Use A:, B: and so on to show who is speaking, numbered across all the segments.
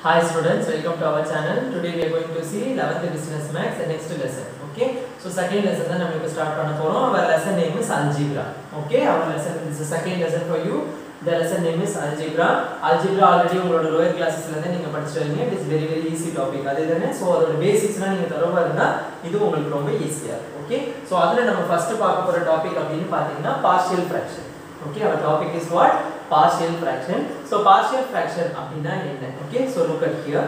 A: Hi students, welcome to our channel. Today we are going to see 11th business max the next lesson. Okay, so second lesson தான் நம்ம இப்போ start பண்ண போறோம். Our lesson name is algebra. Okay, our lesson this is the second lesson for you. The lesson name is algebra. Algebra already உங்களோட lower classes-ல இருந்து நீங்க படிச்சிட்டு வரீங்க. It is very very easy topic. அதே தானே ஸோ அதோட பேசிக்ஸ்லாம் நீங்க தரவா இருந்தா இது உங்களுக்கு ரொம்ப ஈஸியா இருக்கும். ஓகே ஸோ அதில் நம்ம ஃபர்ஸ்ட் பார்க்க போற டாபிக் அப்படின்னு பார்த்தீங்கன்னா partial fraction. Okay, our topic is what? Partial fraction. So partial fraction அப்படின்னா என்ன? Okay, so look at here.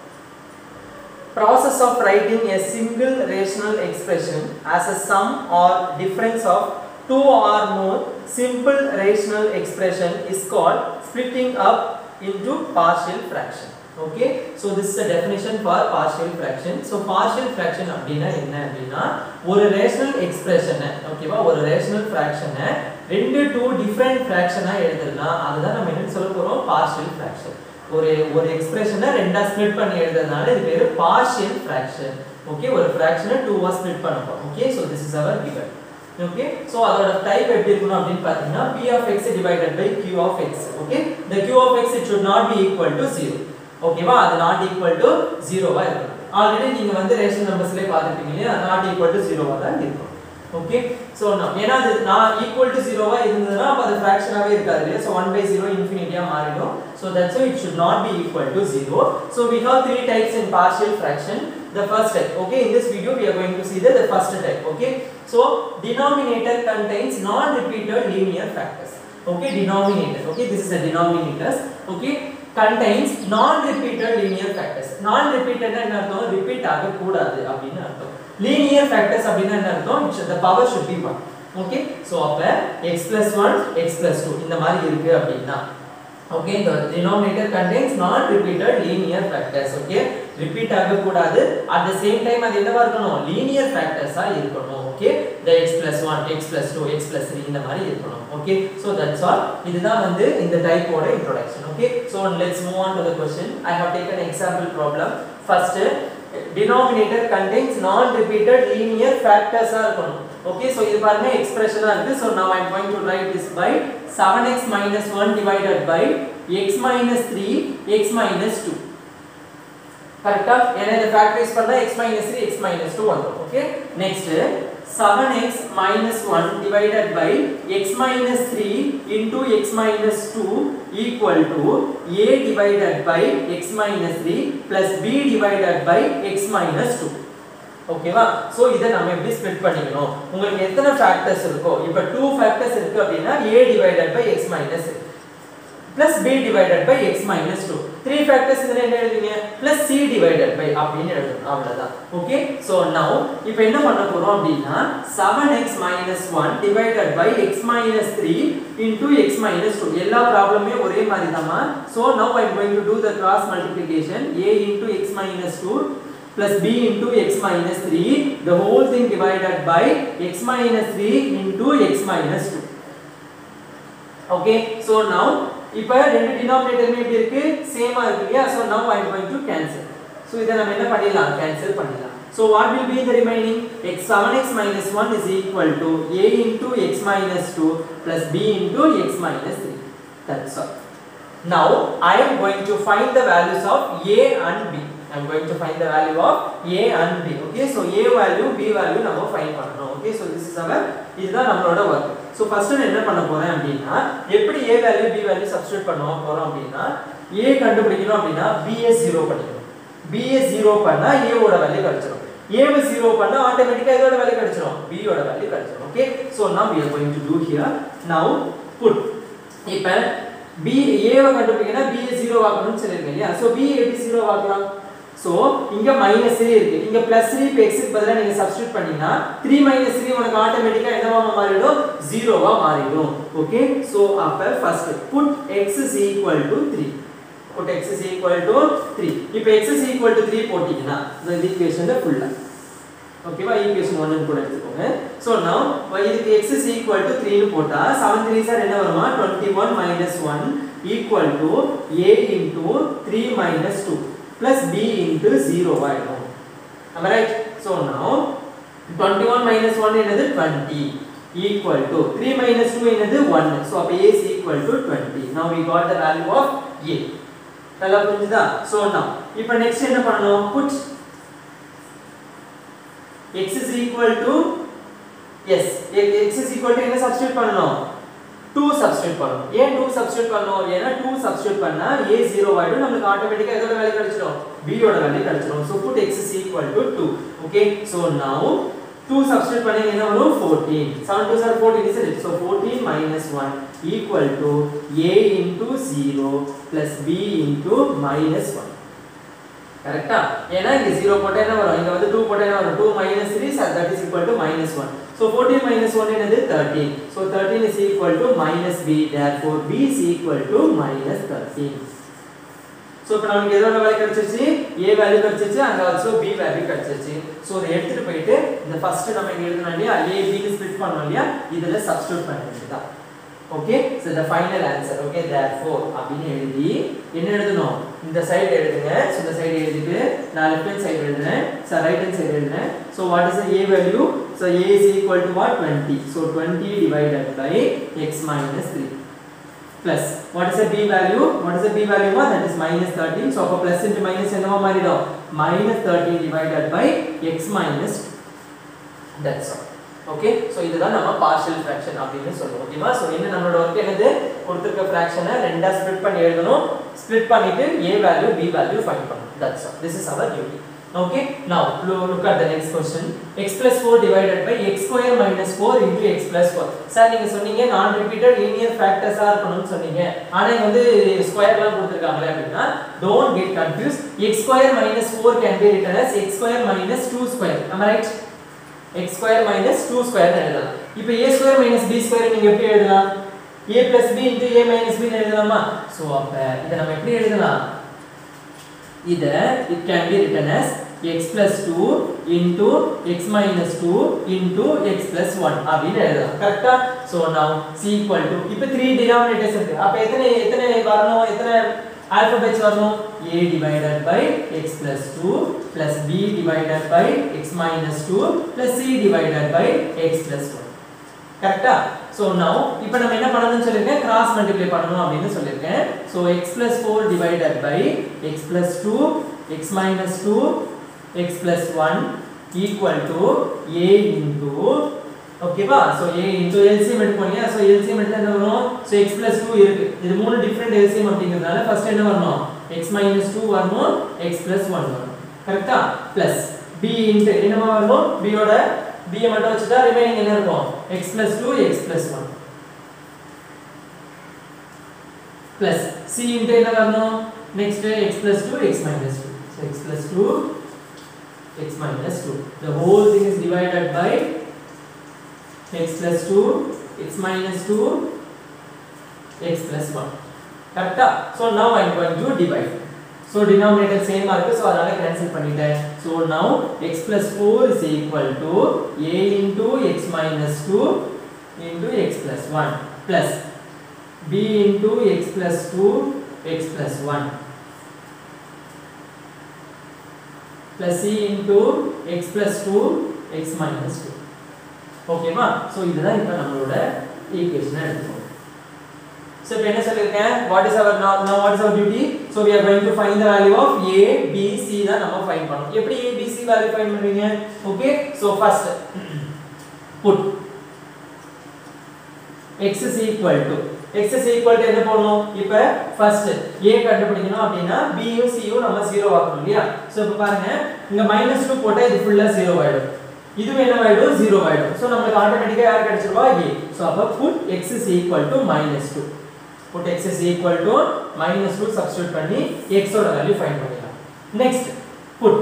A: Process of writing a single rational expression as a sum or difference of two or more simple rational expression is called splitting up into partial fraction. Okay, so this is the definition for partial fraction. So partial fraction அப்படின்னா என்ன அப்படின்னா ஒரு rational எக்ஸ்பிரஷனை ஓகேவா ஒரு rational ஃப்ராக்ஷனை ரெண்டு two different ஃப்ராக்ஷனாக எழுதுறதுனா அதுதான் நம்ம என்ன சொல்ல போகிறோம் பார்ஷியல் ஃப்ராக்ஷன் ஒரு ஒரு எக்ஸ்பிரஷனை ரெண்டா ஸ்ப்ளிட் பண்ணி எழுதுறதுனால இது பேர் பார்ஷியல் ஃப்ராக்ஷன் ஓகே ஒரு ஃப்ராக்ஷனை டூவா ஸ்ப்ளிட் பண்ண போறோம் okay so this is our given okay so அதோட டைப் எப்படி இருக்கணும் அப்படின்னு பார்த்தீங்கன்னா p of x divided by q of x okay the q of x it should not be equal to 0 ஓகேவா அது நாட் ஈக்குவல் டு ஜீரோவா இருக்கணும் already நீங்க வந்து ரேஷனல் நம்பர்ஸ்லேயே பார்த்துருப்பீங்க இல்லையா நாட் ஈக்குவல் டு ஜீரோவா தான் இருக்கும் ஓகே ஸோ ஏன்னா அது நான் ஈக்குவல் டு ஜீரோவா இருந்ததுன்னா அப்போ அது ஃப்ராக்ஷனாகவே இருக்காது இல்லையா ஸோ ஒன் பை ஜீரோ இன்ஃபினிட்டியாக மாறிடும் so that's it should not be equal to zero so we have three types in partial fraction the first type okay in this video we are going to see the, the first type okay so denominator contains non repeated linear factors okay denominator okay this is the denominators okay contains non repeated linear factors non repeated என்ன அர்த்தம் repeat ஆக கூடாது அப்படின்னு அர்த்தம் linear factors அப்படின்னா என்ன அர்த்தம் the power should be 1 okay so அப்ப x plus 1 x plus 2 இந்த மாதிரி இருக்கு அப்படின்னா okay the denominator contains non repeated linear factors okay repeat ஆக கூடாது at the same time அது என்னவா இருக்கணும் linear factors ஆ இருக்கணும் okay the x plus 1 x plus 2 x plus 3 இந்த மாதிரி இருக்கணும் okay so that's all இதுதான் வந்து இந்த type ஓட introduction okay so let's move on to the question i have taken example problem first denominator contains non repeated linear factors ஆ இருக்கணும் okay so இது பாருங்க எக்ஸ்பிரஷனா இருக்கு so now i am going to write this by 7x minus 1 divided by x minus 3 x minus 2 கரெக்ட்டா ஏன்னா இத factorise பண்ணா x minus 3 x minus 2 வந்துரும் okay next 7x minus 1 divided by x minus 3 into x minus 2 equal to a divided by x minus 3 plus b divided by x minus 2 ஓகேவா so இத நம்ம எப்படி split பண்ணிக்கணும் உங்களுக்கு எத்தனை factors இருக்கோ இப்போ 2 ஃபேக்டர்ஸ் இருக்கு அப்படினா a divided by x minus plus b divided by x minus 2 three factors இதுல என்ன எழுதுவீங்க plus c divided by அப்படின்னு எழுதணும் அவ்வளவுதான் ஓகே சோ now இப்போ என்ன பண்ண போறோம் அப்படினா 7x minus 1 divided by x minus 3 into x minus 2 எல்லா ப்ராப்ளமே ஒரே மாதிரி தான்மா so now i am going to do the cross multiplication a into x minus 2 plus b into x minus 3 the whole thing divided by x minus 3 into x minus 2 okay so now இப்போ ரெண்டு டினாமினேட்டருமே எப்படி இருக்கு சேமா இருக்கு இல்லையா so now i am going to cancel so இத நம்ம என்ன பண்ணிடலாம் கேன்சல் பண்ணிடலாம் so what will be the remaining x 7x minus 1 is equal to a into x minus 2 plus b into x minus 3 that's all now i am going to find the values of a and b I am going to find the value of A and B. Okay, so A value, B value நம்ம find பண்ணணும். Okay, so this is our இதுதான் நம்மளோட work. So first நான் என்ன பண்ண போறேன் அப்படின்னா எப்படி A value, B value substitute பண்ண போறோம் அப்படின்னா A கண்டுபிடிக்கணும் அப்படின்னா B யை 0 பண்ணிக்கணும். B யை 0 பண்ணா A ஓட வேல்யூ கிடைச்சிரும். A வை 0 பண்ணா ஆட்டோமேட்டிக்கா இதோட வேல்யூ கிடைச்சிரும். B ஓட வேல்யூ கிடைச்சிரும். Okay, so now we are going to do here. Now put இப்போ B A வை கண்டுபிடிக்கனா B யை 0 ஆக்கணும்னு சொல்லிருக்கேன் இல்லையா? So B எப்படி 0 ஆக்கலாம்? ஸோ இங்க மைனஸ் த்ரீ இருக்கு இங்க பிளஸ் த்ரீ இப்போ எக்ஸுக்கு பதிலாக நீங்க சப்ஸ்டியூட் பண்ணீங்கன்னா த்ரீ மைனஸ் த்ரீ உனக்கு ஆட்டோமேட்டிக்கா என்னவா மாறிடும் ஜீரோவா மாறிடும் ஓகே ஸோ அப்ப first put x is equal to three put x is equal to three இப்போ x is equal to three போட்டீங்கன்னா இந்த ஈக்குவேஷன் ஃபுல்லா ஓகேவா ஈக்குவேஷன் ஒன்னு கூட எடுத்துக்கோங்க ஸோ நான் இதுக்கு எக்ஸ் இஸ் ஈக்குவல் டு த்ரீன்னு போட்டா செவன் த்ரீ சார் என்ன வருமா twenty one minus one equal to a into three minus two plus b into 0 ஆயிடும் am i right so now 21 minus 1 என்னது 20 equal to 3 minus 2 என்னது 1 so அப்ப a is equal to 20 now we got the value of a நல்லா புரிஞ்சுதா so now இப்போ next என்ன பண்ணணும் put x is equal to yes x is equal to என்ன substitute பண்ணணும் 2 சப்ஸ்டிட்யூட் பண்ணணும் ஏன் 2 சப்ஸ்டிட்யூட் பண்ணணும் ஏன்னா 2 சப்ஸ்டிட்யூட் பண்ணா a 0 ஆயிடும் நமக்கு ஆட்டோமேட்டிக்கா எதோட வேல்யூ கிடைச்சிடும் b யோட வேல்யூ கிடைச்சிடும் so put x is equal to 2 okay so now 2 substitute பண்ணீங்க என்ன வரும் 14 7 2 are 14 isn't it so 14 minus 1 equal to a into 0 plus b into minus 1 கரெக்ட்டா ஏன்னா இங்க 0 போட்டா என்ன வரும் இங்க வந்து 2 போட்டா என்ன வரும் 2 minus 3 so that is equal to minus 1 so 14 minus 1 என்னது 13 so 13 is equal to minus b therefore b is equal to minus 13 so இப்போ நமக்கு எதோட வேல்யூ கிடைச்சிருச்சு a வேல்யூ கிடைச்சிருச்சு அங்க ஆல்சோ b வேல்யூ கிடைச்சிருச்சு சோ இதை எடுத்துட்டு போயிட்டு இந்த ஃபர்ஸ்ட் நம்ம இங்க எழுதணும் இல்லையா a b க்கு ஸ்ப்ளிட் பண்ணோம் இல்லையா இதுல சப்ஸ்டிட்யூட் பண்ண வேண்டியதுதான் okay so the final answer okay therefore அப்படின்னு எழுதி என்ன எழுதணும் இந்த சைடு எழுதுங்க so இந்த சைடு எழுதிட்டு நான் லெஃப்ட் ஹேண்ட் சைடு எழுதுறேன் so ரைட் ஹேண்ட் சைடு எழுதுறேன் so what is the a value so a is equal to what 20 so 20 divided by x minus 3 plus what is the b value what is the b value ma that is minus 13 so அப்ப plus into minus என்னவா மாறிடும் minus 13 divided by x minus 2 that's all okay so இதுதான் நம்ம partial fraction அப்படின்னு சொல்றோம் ஓகேவா so என்ன நம்மளோட ஒர்க் என்னது கொடுத்திருக்க ஃபிராக்ஷனை ரெண்டா ஸ்ப்ளிட் பண்ணி எழுதணும் ஸ்ப்ளிட் பண்ணிட்டு a value b value find பண்ணணும் that's all this is our duty okay now look at the next question x plus 4 divided by x square minus 4 into x plus 4 sir நீங்க சொன்னீங்க நான் repeated linear ஃபேக்டர்ஸா இருக்கணும்னு சொன்னீங்க ஆனா இங்க வந்து ஸ்கொயர்லாம் கொடுத்திருக்காங்களே அப்படின்னா don't get confuse x square minus 4 can be written as x square minus 2 square am i right x square minus 2 square னு எழுதலாம் இப்போ a square minus b square நீங்க எப்படி எழுதலாம் a plus b into a minus b னு எழுதலாமா so அப்ப இத நம்ம எப்படி எழுதலாம் இத it can be written as x plus 2 into x minus 2 into x plus 1 அப்படின்னு எழுதலாம் கரெக்ட்டா so now c equal to இப்போ 3 denominators இருக்கு அப்ப எத்தனை எத்தனை வரணும் எத்தனை alphabets வரணும் a divided by x plus 2 plus b divided by x minus 2 plus c divided by x plus 1 கரெக்ட்டா சோ now இப்போ நம்ம என்ன பண்ணணும்னு சொல்லிருக்கேன் கிராஸ் மல்டிப்ளை பண்ணனும் அப்படின்னு சொல்லிருக்கேன் so x plus 4 divided by x plus 2 x minus 2 x plus 1 equal to a into ஓகேவா சோ a into LCM எடுப்போம் சோ LCM எடுத்தா என்ன வரும் சோ x plus 2 இருக்கு இது மூணு டிஃபரண்ட் LCM அப்படிங்கிறதுனால ஃபர்ஸ்ட் என்ன வரணும் x minus 2 வரணும் x plus 1 வரணும் கரெக்ட்டா பிளஸ் b into என்னமா வரணும் b யோட b ய மட்டும் வச்சுட்டா ரிமைனிங் என்ன இருக்கும் x plus 2 x plus 1 plus c into என்ன வரணும் next x plus 2 x minus 2 so x plus 2 x minus 2 the whole thing is divided by x plus 2 x minus 2 x plus 1 கரெக்ட்டா so now i am going to divide so denominator same ஆ இருக்கு so அதனால cancel பண்ணிட்டேன் so now x plus 4 is equal to a into x minus 2 into x plus 1 plus b into x plus 2 x plus 1 plus c into x plus 2 x minus 2 ஓகேவா so இதுதான் இப்போ நம்மளோட ஈக்குவேஷனை எடுத்துக்கோம் So இப்போ என்ன சொல்லிருக்கேன் what is our now, now what is our duty so we are going to find the value of a b c தான் நம்ம ஃபைண்ட் பண்ணனும் எப்படி a b c value find பண்ணுவீங்க okay so first put x is equal to x is equal to என்ன போடணும் இப்போ first a கண்டுபிடிக்கணும் அப்படின்னா b யும் c யும் நம்ம 0 ஆக்கணும் இல்லையா சோ இப்போ பாருங்க இங்க -2 போட்டா இது ஃபுல்லா 0 ஆயிடும் இது என்ன ஆயிடும் 0 ஆயிடும் சோ நமக்கு ஆட்டோமேட்டிக்கா யார் கிடைச்சிருவா a சோ அப்ப put x is equal to -2 put x is equal to minus 2 substitute பண்ணி x ஓட வேல்யூ ஃபைண்ட் பண்ணிடலாம் next put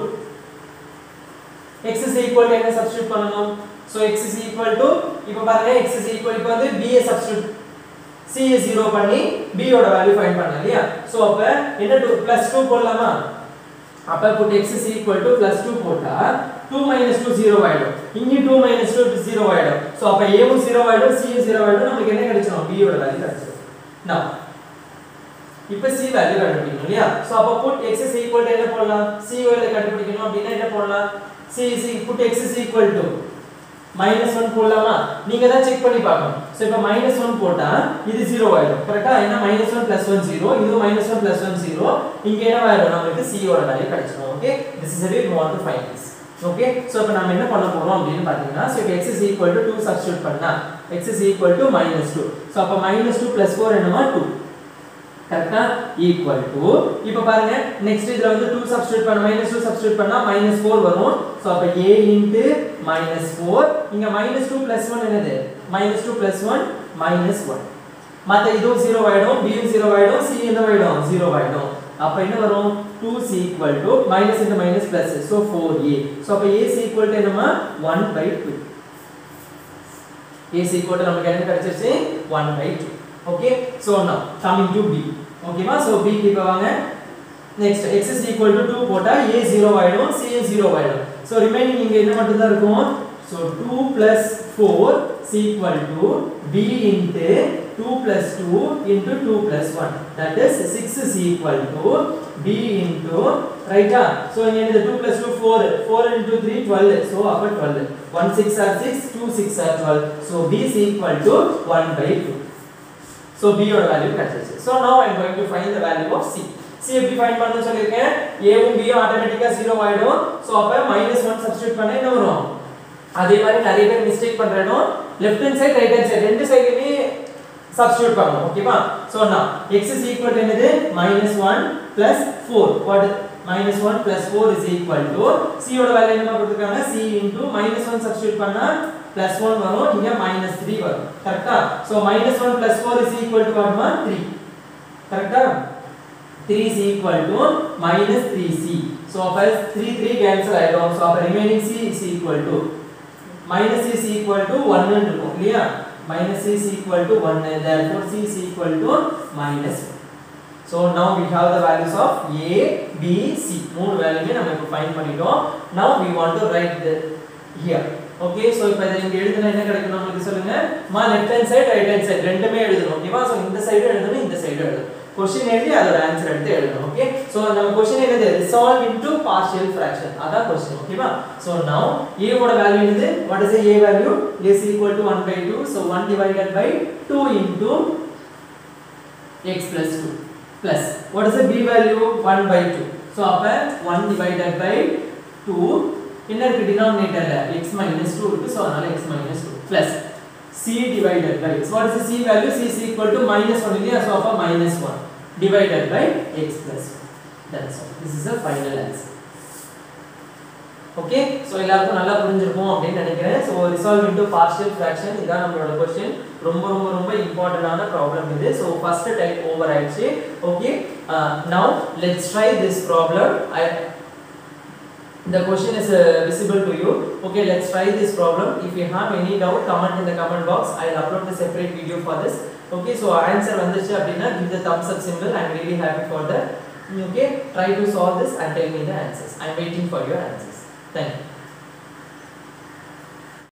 A: x is equal to என்ன substitute பண்ணனும் so x is equal to இப்போ பாருங்க x is equal இப்போ வந்து b ஐ substitute c ஐ 0 பண்ணி b ஓட வேல்யூ ஃபைண்ட் பண்ணலாம் இல்லையா so அப்ப என்ன 2 plus 2 போடலாமா அப்ப put x is equal to plus 2 போட்டா 2 minus 2 0 ஆயிடும் இங்க 2 minus 2 0 ஆயிடும் so அப்ப a வும் 0 ஆயிடும் c யும் 0 ஆயிடும் நமக்கு என்ன கிடைச்சிரும் b ஓட வேல்யூ கிடைச்சிரும் now இப்ப c வேல்யூ கண்டுபிடிக்கணும் இல்லையா சோ அப்ப put x is equal to என்ன போடலாம் c வேல்யூ கண்டுபிடிக்கணும் அப்படினா என்ன போடலாம் c is put x is equal to minus one போடலாமா நீங்க தான் செக் பண்ணி பார்க்கணும் ஸோ இப்போ மைனஸ் ஒன் போட்டா இது ஜீரோ ஆயிடும் கரெக்டா ஏன்னா minus one plus one zero இது minus one plus one zero இங்க என்ன ஆயிடும் நம்மளுக்கு c யோட வேல்யூ கிடைச்சிடும் okay this is way we want to find this okay so இப்போ நம்ம என்ன பண்ண போறோம் அப்படின்னு பார்த்தீங்கன்னா ஸோ இப்போ x is equal to 2 substitute பண்ணா x is equal to minus 2 so அப்போ minus 2 plus 4 என்னமா 2 கரெக்டா ஈக்குவல் டு இப்போ பாருங்க நெக்ஸ்ட் இதுல வந்து 2 சப்ஸ்டிட்யூட் பண்ண மைனஸ் 2 சப்ஸ்டிட்யூட் பண்ணா மைனஸ் 4 வரும் சோ அப்ப a இன்டு மைனஸ் 4 இங்க மைனஸ் 2 பிளஸ் 1 என்னது மைனஸ் 2 பிளஸ் 1 மைனஸ் 1 மத்த இதுவும் 0 ஆயிடும் b யும் 0 ஆயிடும் c என்ன ஆயிடும் 0 ஆயிடும் அப்ப என்ன வரும் 2c equal to minus into minus plus so 4a so அப்ப a is equal to என்னமா 1 by 2 a is equal to நமக்கு என்ன கிடைச்சிருச்சு 1 by 2 okay so now coming to b ஓகேவா so b க்கு இப்ப வாங்க next x is equal to 2 போட்டா a 0 ஆயிடும் c 0 ஆயிடும் so remaining இங்க என்ன மட்டும் தான் இருக்கும் so 2 plus 4 is equal to b into 2 plus 2 into 2 plus 1 that is 6 is equal to b into right ah so இங்க என்னது 2 plus 2 4 4 into 3 12 so அப்ப 12 1 6 are 6 2 6 are 12 so b is equal to 1 by 2 so b யோட value கிடைச்சிருச்சு so now i am going to find the value of c c எப்படி find பண்ணனும் சொல்லிருக்கேன் a um b யும் ஆட்டோமேட்டிக்கா 0 ஆயிடும் so அப்ப -1 சப்ஸ்டிட்யூட் பண்ணா என்ன வரும் அதே மாதிரி நிறைய பேர் மிஸ்டேக் பண்ற இடம் left hand side right hand side ரெண்டு சைடுமே சப்ஸ்டிட்யூட் பண்ணணும் ஓகேவா so now x is equal to என்னது -1 plus 4 what minus 1 plus 4 is equal to c யோட வேல்யூ என்ன கொடுத்திருக்காங்க c into minus 1 சப்ஸ்டிட்யூட் பண்ணா plus 1 வரும் இங்க minus 3 வரும் கரெக்ட்டா so minus 1 plus 4 is equal to what மா 3 கரெக்ட்டா 3 is equal to minus 3c so அப்ப 3 3 cancel ஆயிடும் so அப்ப remaining c is equal to minus c is equal to 1 ன்னு இருக்கும் இல்லையா minus c is equal to 1 therefore c is equal to minus 1 so now we have the values of a b c மூணு வேல்யூமே நம்ம இப்ப find பண்ணிட்டோம் now we want to write the here okay so இப்போ இத இங்க எழுதுனா என்ன கிடைக்கும் நமக்கு சொல்லுங்க மா left hand side right hand side ரெண்டுமே எழுதணும் ஓகேவா சோ இந்த சைடு எழுதணும் இந்த சைடு எழுதணும் क्वेश्चन எழுதி அதோட ஆன்சர் எடுத்து எழுதணும் ஓகே சோ நம்ம क्वेश्चन என்னது ரிசால்வ் இன்டு பார்ஷியல் ஃபிராக்ஷன் அதான் क्वेश्चन ஓகேவா சோ நவ a ஓட வேல்யூ என்னது what is a value a is equal to 1 by 2 so 1 divided by 2 into x plus 2 plus what is the b value 1 by 2 so அப்ப 1 divided by 2 என்ன இருக்கு டினாமினேட்டர்ல x minus 2 இருக்கு so அதனால x minus 2 plus c divided by so what is the c value c is equal to minus 1 இல்லையா so அப்ப minus 1 divided by x plus 1 that's all this is the final answer okay so எல்லாருக்கும் நல்லா புரிஞ்சிருக்கும் அப்படின்னு நினைக்கிறேன் so resolve into partial fraction இதான் நம்மளோட question ரொம்ப ரொம்ப ரொம்ப இம்பார்ட்டன்டான ப்ராப்ளம் இது சோ ஃபர்ஸ்ட் டைப் ஓவர் ஆயிடுச்சு okay now let's try this problem I the question is uh, visible to you okay let's try this problem if you have any doubt comment in the comment box i'll upload the separate video for this okay so answer வந்துச்சு அப்படினா give the thumbs up symbol i'm really happy for that okay try to solve this and tell me the answers i'm waiting for your answers thank you